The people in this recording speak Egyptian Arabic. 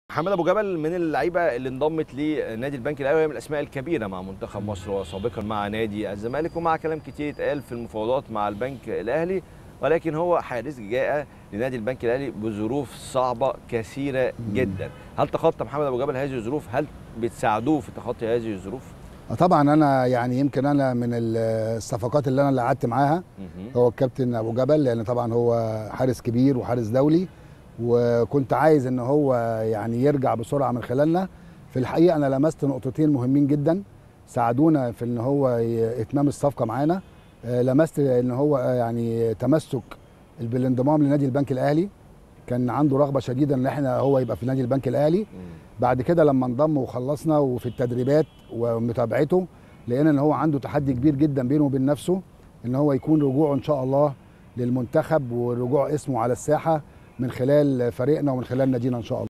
محمد ابو جبل من اللعيبه اللي انضمت لنادي البنك الاهلي وهي من الاسماء الكبيره مع منتخب مصر وسابقا مع نادي الزمالك ومع كلام كتير اتقال في المفاوضات مع البنك الاهلي ولكن هو حارس جاء لنادي البنك الاهلي بظروف صعبه كثيره جدا هل تخطى محمد ابو جبل هذه الظروف هل بتساعدوه في تخطي هذه الظروف طبعا انا يعني يمكن انا من الصفقات اللي انا اللي قعدت معاها هو الكابتن ابو جبل لان طبعا هو حارس كبير وحارس دولي وكنت عايز ان هو يعني يرجع بسرعه من خلالنا في الحقيقه انا لمست نقطتين مهمين جدا ساعدونا في ان هو اتمام الصفقه معانا لمست ان هو يعني تمسك بالانضمام لنادي البنك الاهلي كان عنده رغبه شديده ان احنا هو يبقى في نادي البنك الاهلي بعد كده لما انضم وخلصنا وفي التدريبات ومتابعته لقينا ان هو عنده تحدي كبير جدا بينه وبين نفسه ان هو يكون رجوعه ان شاء الله للمنتخب ورجوع اسمه على الساحه من خلال فريقنا ومن خلال نادينا ان شاء الله